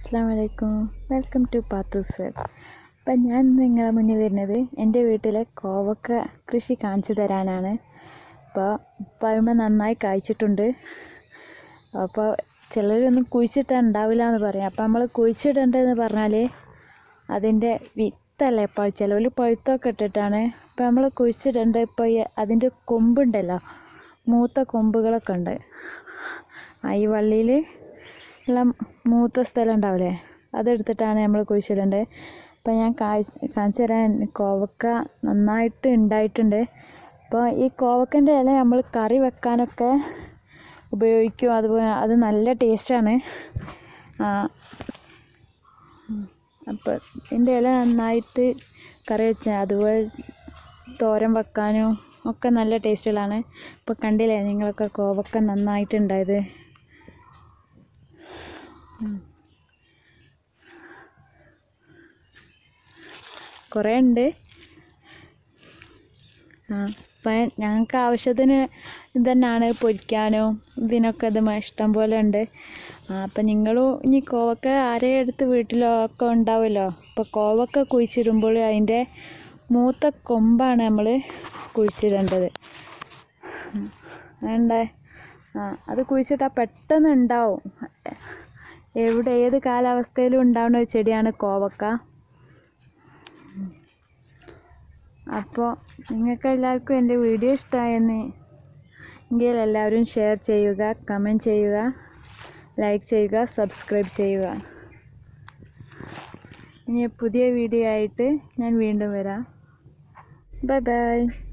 അസ്സാം വലൈക്കും welcome to Pathu's web അപ്പം ഞാൻ ഇന്ന് നിങ്ങളെ മുന്നിൽ വരുന്നത് എൻ്റെ വീട്ടിലെ കോവക്ക കൃഷി കാണിച്ചു തരാനാണ് അപ്പോൾ പഴമ നന്നായി കായ്ച്ചിട്ടുണ്ട് അപ്പോൾ ചിലരൊന്നും കുഴിച്ചിട്ടാൽ ഉണ്ടാവില്ല എന്ന് പറയും അപ്പം നമ്മൾ കുഴിച്ചിടേണ്ടതെന്ന് പറഞ്ഞാൽ അതിൻ്റെ വിത്തല്ലേ ഇപ്പോൾ ചിലവർ പഴുത്തൊക്കെ ഇട്ടിട്ടാണ് അപ്പം നമ്മൾ കുഴിച്ചിടേണ്ടത് ഇപ്പോൾ ഈ അതിൻ്റെ കൊമ്പുണ്ടല്ലോ മൂത്ത കൊമ്പുകളൊക്കെ ഉണ്ട് ആ ഈ വള്ളിയിൽ ഉള്ള മൂത്ത സ്ഥലം ഉണ്ടാവില്ലേ അതെടുത്തിട്ടാണ് നമ്മൾ കുഴിച്ചിടേണ്ടത് അപ്പം ഞാൻ കായ് കാണിച്ചു തരാൻ കോവക്ക നന്നായിട്ട് ഉണ്ടായിട്ടുണ്ട് അപ്പോൾ ഈ കോവക്കൻ്റെ ഇല നമ്മൾ കറി വെക്കാനൊക്കെ ഉപയോഗിക്കും അതുപോലെ അത് നല്ല ടേസ്റ്റാണ് അപ്പോൾ ഇതിൻ്റെ ഇല നന്നായിട്ട് കറി വെച്ചാൽ അതുപോലെ തോരൻ വെക്കാനും ഒക്കെ നല്ല ടേസ്റ്റുകളാണ് ഇപ്പോൾ കണ്ടില്ലേ നിങ്ങളൊക്കെ കോവക്ക നന്നായിട്ടുണ്ടായത് കുറേ ഉണ്ട് ആ അപ്പം ഞങ്ങൾക്ക് ആവശ്യത്തിന് ഇതന്നെയാണ് പൊരിക്കാനും ഇതിനൊക്കെ ഇത് ഇഷ്ടം പോലെ ഉണ്ട് ആ അപ്പം നിങ്ങളും ഇനി കോവക്ക ആരെ അടുത്ത് വീട്ടിലൊക്കെ ഉണ്ടാവുമല്ലോ അപ്പോൾ കോവക്ക കുഴിച്ചിടുമ്പോൾ അതിൻ്റെ മൂത്ത കൊമ്പാണ് നമ്മൾ കുഴിച്ചിടേണ്ടത് വേണ്ടേ ആ അത് കുഴിച്ചിട്ടാൽ പെട്ടെന്ന് ഉണ്ടാവും എവിടെ ഏത് കാലാവസ്ഥയിലും ഉണ്ടാവുന്ന ഒരു ചെടിയാണ് കോവക്ക അപ്പോൾ നിങ്ങൾക്ക് എല്ലാവർക്കും എൻ്റെ വീഡിയോ ഇഷ്ടമായെന്ന് എങ്കിൽ എല്ലാവരും ഷെയർ ചെയ്യുക കമൻറ്റ് ചെയ്യുക ലൈക്ക് ചെയ്യുക സബ്സ്ക്രൈബ് ചെയ്യുക ഇനി പുതിയ വീഡിയോ ആയിട്ട് ഞാൻ വീണ്ടും വരാം ബൈ ബൈ